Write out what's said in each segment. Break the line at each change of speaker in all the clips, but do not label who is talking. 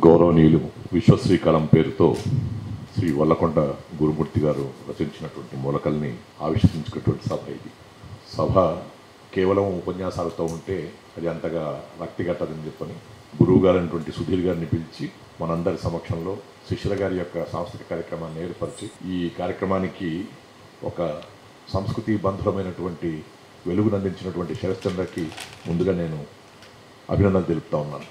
గౌరవనీయులు విశ్వశ్రీకాలం పేరుతో శ్రీ వల్లకొండ గురుమూర్తి గారు రచించినటువంటి మూలకల్ని ఆవిష్కరించుకున్నటువంటి సభ ఇది సభ కేవలం ఉపన్యాసాలతో ఉంటే అది అంతగా వ్యక్తిగతదని చెప్పని గురువు గారు అయినటువంటి సుధీర్ గారిని పిలిచి మనందరి సమక్షంలో శిష్యుల గారి యొక్క సాంస్కృతిక కార్యక్రమాన్ని ఏర్పరిచి ఈ కార్యక్రమానికి ఒక సంస్కృతి బంధురమైనటువంటి వెలుగునందించినటువంటి శరశ్చంద్రకి ముందుగా నేను అభినందన తెలుపుతా ఉన్నాను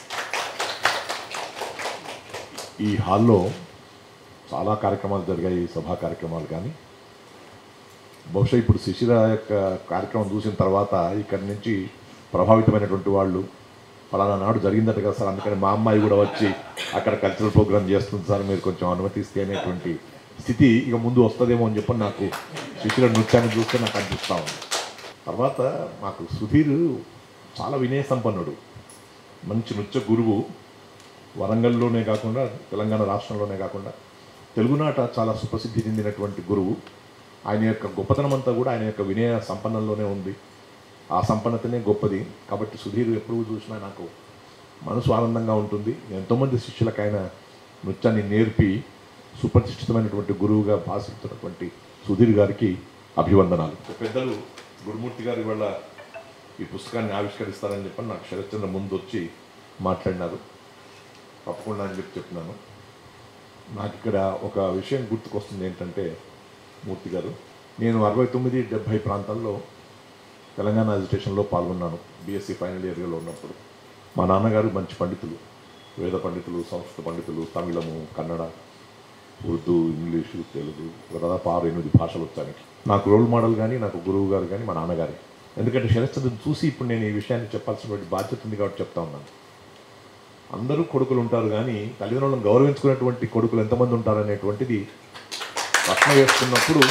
ఈ హాల్లో చాలా కార్యక్రమాలు జరిగాయి సభా కార్యక్రమాలు కానీ బహుశా ఇప్పుడు శిశిర యొక్క కార్యక్రమం చూసిన తర్వాత ఇక్కడి నుంచి ప్రభావితమైనటువంటి వాళ్ళు ఫలానా నాడు జరిగిందట కదా సార్ అందుకని మా అమ్మాయి కూడా వచ్చి అక్కడ కల్చరల్ ప్రోగ్రామ్ చేస్తుంది సార్ మీరు కొంచెం అనుమతిస్తే అనేటువంటి స్థితి ఇక ముందు వస్తుందేమో అని చెప్పి నాకు శిశిర నృత్యాన్ని చూస్తే నాకు అనిపిస్తూ ఉంది తర్వాత మాకు సుధీర్ చాలా వినయ సంపన్నుడు మంచి నృత్య గురువు వరంగల్లోనే కాకుండా తెలంగాణ రాష్ట్రంలోనే కాకుండా తెలుగునాట చాలా సుప్రసిద్ధి చెందినటువంటి గురువు ఆయన యొక్క గొప్పతనం అంతా కూడా ఆయన యొక్క వినయ సంపన్నంలోనే ఉంది ఆ సంపన్నతనే గొప్పది కాబట్టి సుధీర్ ఎప్పుడు చూసినా నాకు మనసు ఆనందంగా ఉంటుంది ఎంతోమంది శిష్యులకు ఆయన నృత్యాన్ని నేర్పి సుప్రతిష్ఠితమైనటువంటి గురువుగా భాషిస్తున్నటువంటి సుధీర్ గారికి అభివందనాలు పెద్దలు గురుమూర్తి గారి వల్ల ఈ పుస్తకాన్ని ఆవిష్కరిస్తారని చెప్పి నాకు శరత్చంద్ర ముందు వచ్చి మాట్లాడినారు తప్పకుండా అని చెప్పి చెప్తున్నాను నాకు ఇక్కడ ఒక విషయం గుర్తుకొస్తుంది ఏంటంటే మూర్తి గారు నేను అరవై తొమ్మిది డెబ్భై ప్రాంతాల్లో తెలంగాణ అజిటేషన్లో పాల్గొన్నాను బీఎస్సీ ఫైనల్ ఇయర్లో ఉన్నప్పుడు మా నాన్నగారు మంచి పండితులు వేద పండితులు సంస్కృత పండితులు తమిళము కన్నడ ఉర్దూ ఇంగ్లీషు తెలుగు దాదాపు ఆరు ఎనిమిది భాషలు వచ్చానికి నాకు రోల్ మోడల్ కానీ నాకు గురువు గారు కానీ మా నాన్నగారే ఎందుకంటే శరత్చంద్రని చూసి ఇప్పుడు నేను ఈ విషయాన్ని చెప్పాల్సినటువంటి బాధ్యత ఉంది కాబట్టి చెప్తా ఉన్నాను అందరూ కొడుకులు ఉంటారు కానీ తల్లిదండ్రులను గౌరవించుకున్నటువంటి కొడుకులు ఎంతమంది ఉంటారు అనేటువంటిది ప్రశ్న వేసుకున్నప్పుడు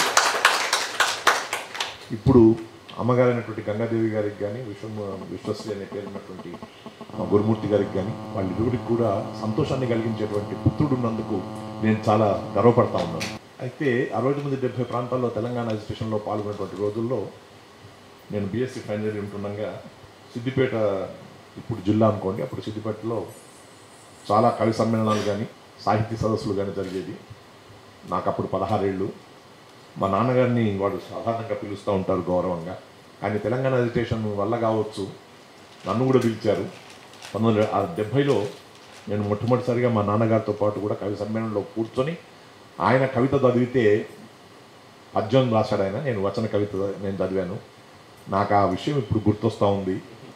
ఇప్పుడు అమ్మగారైనటువంటి గంగాదేవి గారికి కానీ విశ్వం విశ్వశ్రీ అనే పేరు ఉన్నటువంటి మా గురుమూర్తి గారికి కానీ వాళ్ళిరువురికి కూడా సంతోషాన్ని కలిగించేటువంటి పుత్రుడు ఉన్నందుకు నేను చాలా గర్వపడతా ఉన్నాను అయితే అరవై తొమ్మిది డెబ్బై ప్రాంతాల్లో తెలంగాణ అజిటేషన్లో పాల్గొన్నటువంటి రోజుల్లో నేను బీఎస్సీ ఫైనల్ ఇయర్ ఉంటుండగా సిద్దిపేట ఇప్పుడు జిల్లా అనుకోండి అప్పుడు సిద్దిపేటలో చాలా కవి సమ్మేళనాలు కానీ సాహితీ సదస్సులు కానీ జరిగేది నాకు అప్పుడు పదహారేళ్ళు మా నాన్నగారిని వాడు సాధారణంగా పిలుస్తూ ఉంటారు గౌరవంగా కానీ తెలంగాణ అజిటేషన్ వల్ల కావచ్చు నన్ను కూడా పిలిచారు పంతొమ్మిది వందల డెబ్భైలో నేను మొట్టమొదటిసారిగా మా నాన్నగారితో పాటు కూడా కవి సమ్మేళనంలో కూర్చొని ఆయన కవిత చదివితే పద్యం రాశాడు ఆయన నేను వచన కవిత నేను చదివాను నాకు ఆ విషయం ఇప్పుడు గుర్తొస్తూ ఉంది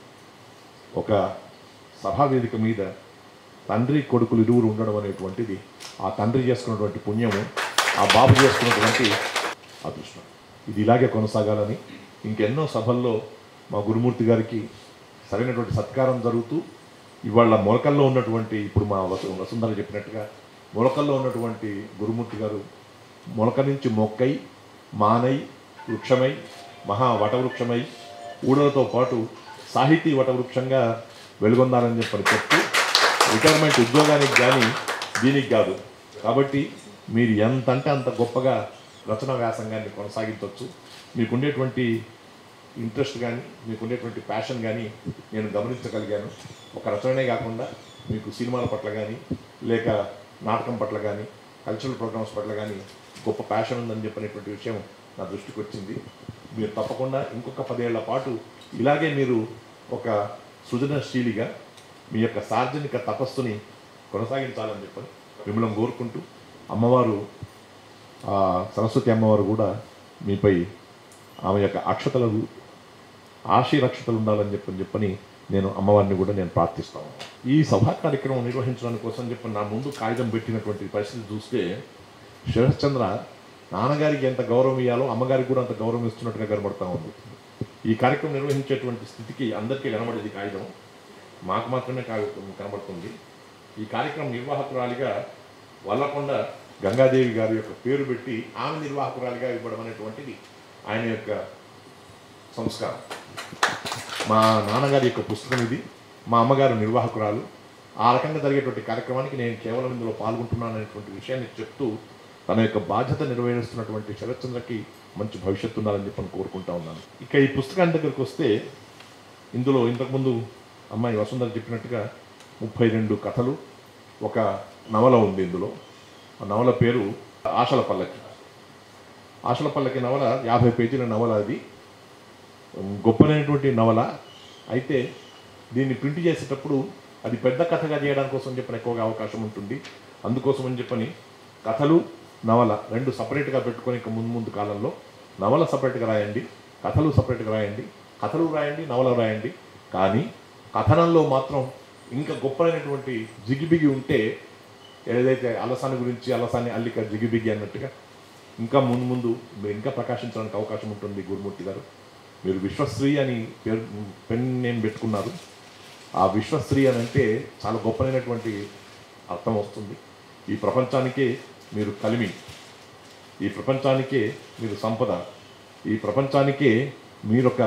ఒక సభా వేదిక మీద తండ్రి కొడుకులు ఇరువురు ఉండడం అనేటువంటిది ఆ తండ్రి చేసుకున్నటువంటి పుణ్యము ఆ బాబు చేసుకున్నటువంటి అదృష్టం ఇది ఇలాగే కొనసాగాలని ఇంకెన్నో సభల్లో మా గురుమూర్తి గారికి సరైనటువంటి సత్కారం జరుగుతూ ఇవాళ మొలకల్లో ఉన్నటువంటి ఇప్పుడు మా వసు వసుంధర చెప్పినట్టుగా మొలకల్లో ఉన్నటువంటి గురుమూర్తి గారు మొలక నుంచి మొక్కై మానై వృక్షమై మహా వటవృక్షమై ఊడలతో పాటు సాహితీ వటవృక్షంగా వెలుగొందాలని చెప్పని చెప్తూ రిటైర్మెంట్ ఉద్యోగానికి కానీ దీనికి కాదు కాబట్టి మీరు ఎంత అంటే అంత గొప్పగా రచన వ్యాసంగాన్ని కొనసాగించవచ్చు మీకుండేటువంటి ఇంట్రెస్ట్ కానీ మీకుండేటువంటి ప్యాషన్ కానీ నేను గమనించగలిగాను ఒక రచననే కాకుండా మీకు సినిమాల పట్ల కానీ లేక నాటకం పట్ల కానీ కల్చరల్ ప్రోగ్రామ్స్ పట్ల కానీ గొప్ప ప్యాషన్ ఉందని చెప్పినటువంటి విషయం నా దృష్టికి వచ్చింది మీరు తప్పకుండా ఇంకొక పదేళ్ల పాటు ఇలాగే మీరు ఒక సృజనశీలిగా మీ యొక్క సార్వజనిక తపస్సుని కొనసాగించాలని చెప్పని మిమ్మల్ని కోరుకుంటూ అమ్మవారు ఆ సరస్వతి అమ్మవారు కూడా మీపై ఆమె యొక్క అక్షతలు ఆశీరక్షతలు ఉండాలని చెప్పని చెప్పని నేను అమ్మవారిని కూడా నేను ప్రార్థిస్తాను ఈ సభా కార్యక్రమం నిర్వహించడానికి కోసం చెప్పి నా ముందు కాగితం పెట్టినటువంటి పరిస్థితి చూస్తే శరశ్చంద్ర నాన్నగారికి ఎంత గౌరవం ఇవ్వాలో అమ్మగారికి కూడా అంత గౌరవం ఇస్తున్నట్టుగా కనబడతా ఉంది ఈ కార్యక్రమం నిర్వహించేటువంటి స్థితికి అందరికీ కనబడేది కాగితం మాకు మాత్రమే కాగితం కనబడుతుంది ఈ కార్యక్రమం నిర్వాహకురాలిగా వల్లకొండ గంగాదేవి గారి యొక్క పేరు పెట్టి ఆమె నిర్వాహకురాలిగా ఇవ్వడం అనేటువంటిది ఆయన యొక్క సంస్కారం మా నాన్నగారి యొక్క పుస్తకం ఇది మా అమ్మగారు నిర్వాహకురాలు ఆ రకంగా జరిగేటువంటి కార్యక్రమానికి నేను కేవలం ఇందులో పాల్గొంటున్నాను అనేటువంటి విషయాన్ని చెప్తూ తన యొక్క బాధ్యత నిర్వహిస్తున్నటువంటి శరత్చంద్రకి మంచి భవిష్యత్తు ఉండాలని చెప్పని కోరుకుంటా ఉన్నాను ఇక ఈ పుస్తకాన్ని దగ్గరికి వస్తే ఇందులో ఇంతకుముందు అమ్మాయి వసుంధర చెప్పినట్టుగా ముప్పై రెండు కథలు ఒక నవల ఉంది ఇందులో ఆ నవల పేరు ఆశల పల్లకి ఆశల పల్లకి నవల యాభై పేజీల నవల అది గొప్పనైనటువంటి నవల అయితే దీన్ని ప్రింట్ చేసేటప్పుడు అది పెద్ద కథగా చేయడానికి కోసం చెప్పిన ఎక్కువగా అవకాశం ఉంటుంది అందుకోసం అని చెప్పని కథలు నవల రెండు సపరేట్గా పెట్టుకొని ఇక ముందు ముందు కాలంలో నవల సపరేట్గా రాయండి కథలు సపరేట్గా రాయండి కథలు రాయండి నవల రాయండి కానీ కథనంలో మాత్రం ఇంకా గొప్పనైనటువంటి జిగిబిగి ఉంటే ఏదైతే అలసాని గురించి అలసాని అల్లిక జిగిబిగి అన్నట్టుగా ఇంకా ముందు ముందు మీరు ఇంకా ప్రకాశించడానికి అవకాశం ఉంటుంది గురుమూర్తి గారు మీరు విశ్వశ్రీ అని పేరు పెన్ నేమ్ పెట్టుకున్నారు ఆ విశ్వశ్రీ అని అంటే చాలా గొప్పనైనటువంటి అర్థం వస్తుంది ఈ ప్రపంచానికే మీరు కలిమి ఈ ప్రపంచానికే మీరు సంపద ఈ ప్రపంచానికే మీరొక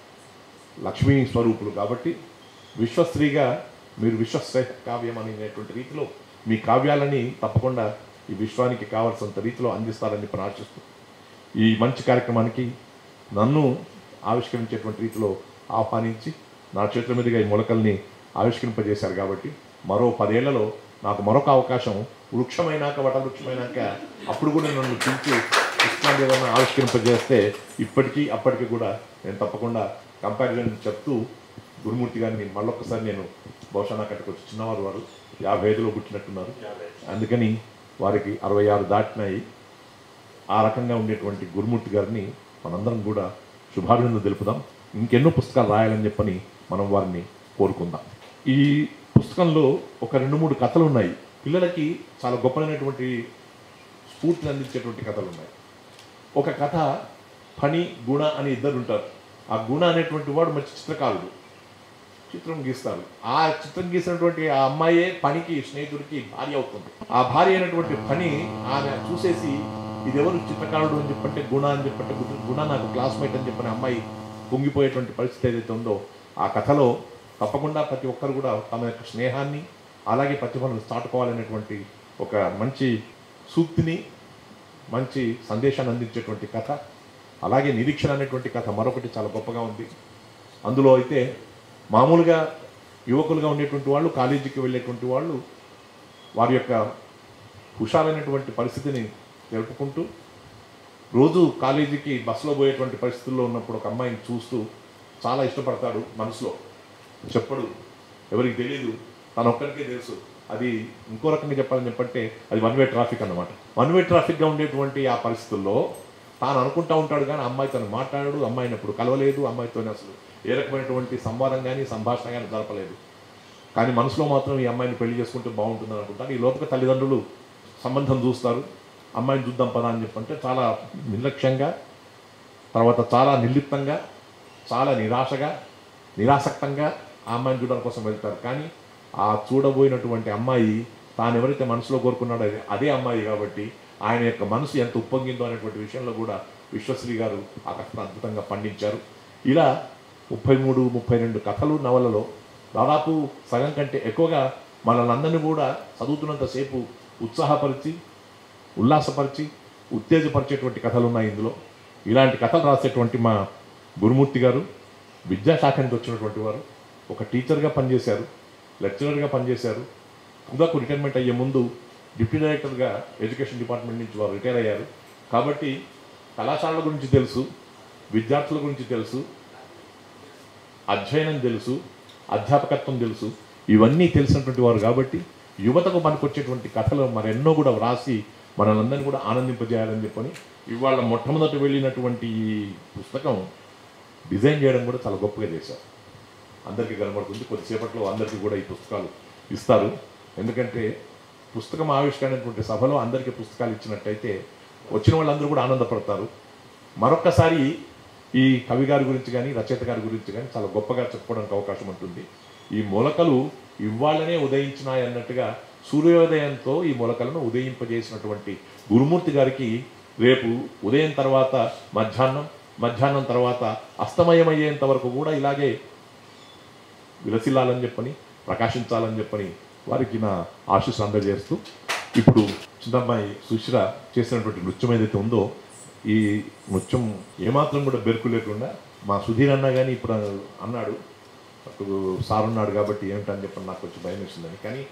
లక్ష్మీ స్వరూపులు కాబట్టి విశ్వశ్రీగా మీరు విశ్వశ్రేష్ఠ కావ్యం అనేటువంటి రీతిలో మీ కావ్యాలని తప్పకుండా ఈ విశ్వానికి కావాల్సినంత రీతిలో అందిస్తారని ప్రార్థిస్తూ ఈ మంచి కార్యక్రమానికి నన్ను ఆవిష్కరించేటువంటి రీతిలో ఆహ్వానించి నా చేతుల మీదుగా ఈ మొలకల్ని ఆవిష్కరింపజేశారు కాబట్టి మరో పదేళ్లలో నాకు మరొక అవకాశం వృక్షమైనాక వటవృక్షమైనాక అప్పుడు కూడా నన్ను పిలిచి ఇట్లాంటి ఏదైనా ఆవిష్కరింపజేస్తే ఇప్పటికీ అప్పటికి కూడా నేను తప్పకుండా కంపారిజన్ చెప్తూ గురుమూర్తి గారిని మళ్ళొక్కసారి నేను బహుశా నాకు అక్కడికి వచ్చి చిన్నవారు వారు యాభై ఐదులో పుట్టినట్టున్నారు అందుకని వారికి అరవై ఆరు దాటినాయి ఆ రకంగా ఉండేటువంటి గురుమూర్తి గారిని మనందరం కూడా శుభాభినందనలు తెలుపుదాం ఇంకెన్నో పుస్తకాలు రాయాలని చెప్పని మనం వారిని కోరుకుందాం ఈ పుస్తకంలో ఒక రెండు మూడు కథలు ఉన్నాయి పిల్లలకి చాలా గొప్పనైనటువంటి స్ఫూర్తిని అందించేటువంటి కథలు ఉన్నాయి ఒక కథ ఫణి గుణ అని ఇద్దరు ఉంటారు ఆ గుణ అనేటువంటి వాడు మంచి చిత్రకారుడు చిత్రం గీస్తారు ఆ చిత్రం గీసినటువంటి ఆ అమ్మాయే పనికి స్నేహితుడికి భార్య అవుతుంది ఆ భార్య అయినటువంటి పని ఆమె చూసేసి ఇది ఎవరు చిత్రకారుడు అని చెప్పంటే గుణ అని చెప్పంటే గుణ- గుణ నాకు క్లాస్మేట్ అని చెప్పిన అమ్మాయి పొంగిపోయేటువంటి పరిస్థితి ఏదైతే ఉందో ఆ కథలో తప్పకుండా ప్రతి ఒక్కరు కూడా తమ యొక్క స్నేహాన్ని అలాగే ప్రతిభను చాటుకోవాలనేటువంటి ఒక మంచి సూక్తిని మంచి సందేశాన్ని అందించేటువంటి కథ అలాగే నిరీక్షణ అనేటువంటి కథ మరొకటి చాలా గొప్పగా ఉంది అందులో అయితే మామూలుగా యువకులుగా ఉండేటువంటి వాళ్ళు కాలేజీకి వెళ్ళేటువంటి వాళ్ళు వారి యొక్క హుషారైనటువంటి పరిస్థితిని తెలుపుకుంటూ రోజు కాలేజీకి బస్సులో పోయేటువంటి పరిస్థితుల్లో ఉన్నప్పుడు ఒక అమ్మాయిని చూస్తూ చాలా ఇష్టపడతాడు మనసులో చెప్పడు ఎవరికి తెలియదు తన ఒక్కరికే తెలుసు అది ఇంకో రకంగా చెప్పాలని చెప్పంటే అది వన్ వే ట్రాఫిక్ అన్నమాట వన్ వే ట్రాఫిక్గా ఉండేటువంటి ఆ పరిస్థితుల్లో తాను అనుకుంటా ఉంటాడు కానీ అమ్మాయి తను మాట్లాడాడు అమ్మాయిని అప్పుడు కలవలేదు అమ్మాయితో అసలు ఏ రకమైనటువంటి సంవాదం కానీ సంభాషణ కానీ జరపలేదు కానీ మనసులో మాత్రం ఈ అమ్మాయిని పెళ్లి చేసుకుంటే బాగుంటుందని అనుకుంటారు ఈ లోపల తల్లిదండ్రులు సంబంధం చూస్తారు అమ్మాయిని చూద్దాం పదా అని చెప్పంటే చాలా నిర్లక్ష్యంగా తర్వాత చాలా నిర్లిప్తంగా చాలా నిరాశగా నిరాసక్తంగా ఆ అమ్మాయిని చూడడం కోసం వెళ్తారు కానీ ఆ చూడబోయినటువంటి అమ్మాయి తాను ఎవరైతే మనసులో కోరుకున్నాడో అదే అదే అమ్మాయి కాబట్టి ఆయన యొక్క మనసు ఎంత ఉప్పొంగిందో అనేటువంటి విషయంలో కూడా విశ్వశ్రీ గారు ఆ కథను అద్భుతంగా పండించారు ఇలా ముప్పై మూడు ముప్పై రెండు కథలు నవలలో దాదాపు సగం కంటే ఎక్కువగా మనల్ని అందరినీ కూడా చదువుతున్నంతసేపు ఉత్సాహపరిచి ఉల్లాసపరిచి ఉత్తేజపరిచేటువంటి కథలు ఉన్నాయి ఇందులో ఇలాంటి కథలు రాసేటువంటి మా గురుమూర్తి గారు విద్యాశాఖ నుంచి వచ్చినటువంటి వారు ఒక టీచర్గా పనిచేశారు లెక్చరర్గా పనిచేశారు తుదాకు రిటైర్మెంట్ అయ్యే ముందు డిప్యూటీ డైరెక్టర్గా ఎడ్యుకేషన్ డిపార్ట్మెంట్ నుంచి వారు రిటైర్ అయ్యారు కాబట్టి కళాశాలల గురించి తెలుసు విద్యార్థుల గురించి తెలుసు అధ్యయనం తెలుసు అధ్యాపకత్వం తెలుసు ఇవన్నీ తెలిసినటువంటి వారు కాబట్టి యువతకు మనకొచ్చేటువంటి కథలు మరెన్నో కూడా వ్రాసి మనలందరినీ కూడా ఆనందింపజేయాలని చెప్పని ఇవాళ మొట్టమొదట వెళ్ళినటువంటి ఈ పుస్తకం డిజైన్ చేయడం కూడా చాలా గొప్పగా చేశారు అందరికీ కనబడుతుంది కొద్దిసేపట్లో అందరికీ కూడా ఈ పుస్తకాలు ఇస్తారు ఎందుకంటే పుస్తకం ఆవిష్కరణటువంటి సభలో అందరికీ పుస్తకాలు ఇచ్చినట్టయితే వచ్చిన వాళ్ళందరూ కూడా ఆనందపడతారు మరొక్కసారి ఈ కవి గారి గురించి కానీ రచయిత గారి గురించి కానీ చాలా గొప్పగా చెప్పుకోవడానికి అవకాశం ఉంటుంది ఈ మొలకలు ఇవ్వాలనే ఉదయించినాయి అన్నట్టుగా సూర్యోదయంతో ఈ మొలకలను ఉదయింపజేసినటువంటి గురుమూర్తి గారికి రేపు ఉదయం తర్వాత మధ్యాహ్నం మధ్యాహ్నం తర్వాత అస్తమయమయ్యేంత వరకు కూడా ఇలాగే విలసిల్లాలని చెప్పని ప్రకాశించాలని చెప్పని వారికి నా ఆశీస్సు అందజేస్తూ ఇప్పుడు చిన్నమ్మాయి సుశిర చేసినటువంటి నృత్యం ఏదైతే ఉందో ఈ నృత్యం ఏమాత్రం కూడా బెరుకు లేకుండా మా సుధీర్ అన్న కానీ ఇప్పుడు అన్నాడు అప్పుడు సార్ ఉన్నాడు కాబట్టి ఏమిటని చెప్పని నాకు కొంచెం భయం వేసిందని కానీ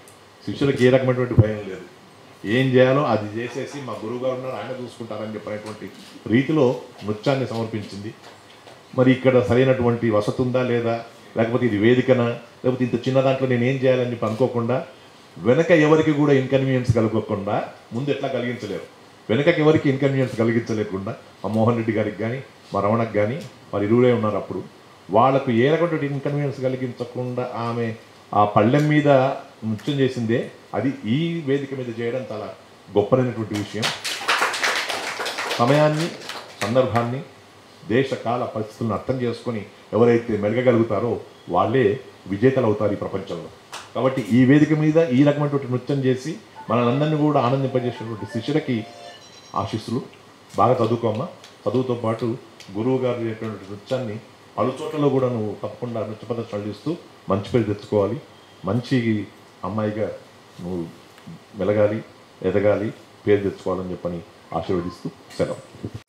శిష్యులకు ఏ రకమైనటువంటి భయం లేదు ఏం చేయాలో అది చేసేసి మా గురువు గారు ఉన్నారు ఆయన చూసుకుంటారని చెప్పినటువంటి రీతిలో నృత్యాన్ని సమర్పించింది మరి ఇక్కడ సరైనటువంటి వసతి ఉందా లేదా లేకపోతే ఇది వేదికనా లేకపోతే ఇంత చిన్న దాంట్లో నేను ఏం చేయాలని చెప్పి అనుకోకుండా వెనక ఎవరికి కూడా ఇన్కన్వీనియన్స్ కలగకుండా ముందు ఎట్లా కలిగించలేరు వెనకకి ఎవరికి ఇన్కన్వీనియన్స్ కలిగించలేకుండా మా మోహన్ రెడ్డి గారికి కానీ మా రమణకు కానీ వారు ఇరువురే ఉన్నారు అప్పుడు వాళ్ళకు ఏ రకమైనటువంటి ఇన్కన్వీనియన్స్ కలిగించకుండా ఆమె ఆ పళ్ళెం మీద నృత్యం చేసిందే అది ఈ వేదిక మీద చేయడం చాలా గొప్పనైనటువంటి విషయం సమయాన్ని సందర్భాన్ని దేశ కాల పరిస్థితులను అర్థం చేసుకొని ఎవరైతే మెలగగలుగుతారో వాళ్ళే విజేతలు అవుతారు ఈ ప్రపంచంలో కాబట్టి ఈ వేదిక మీద ఈ రకమైనటువంటి నృత్యం చేసి మనందరినీ కూడా ఆనందింపజేసినటువంటి శిష్యులకి ఆశీస్సులు బాగా చదువుకోమ్మా చదువుతో పాటు గురువు గారు చెప్పినటువంటి నృత్యాన్ని పలు చోట్లలో కూడా నువ్వు తప్పకుండా నృత్య ప్రదర్శనలు చేస్తూ మంచి పేరు తెచ్చుకోవాలి మంచి అమ్మాయిగా నువ్వు మెలగాలి ఎదగాలి పేరు తెచ్చుకోవాలని చెప్పని ఆశీర్వదిస్తూ సెలవు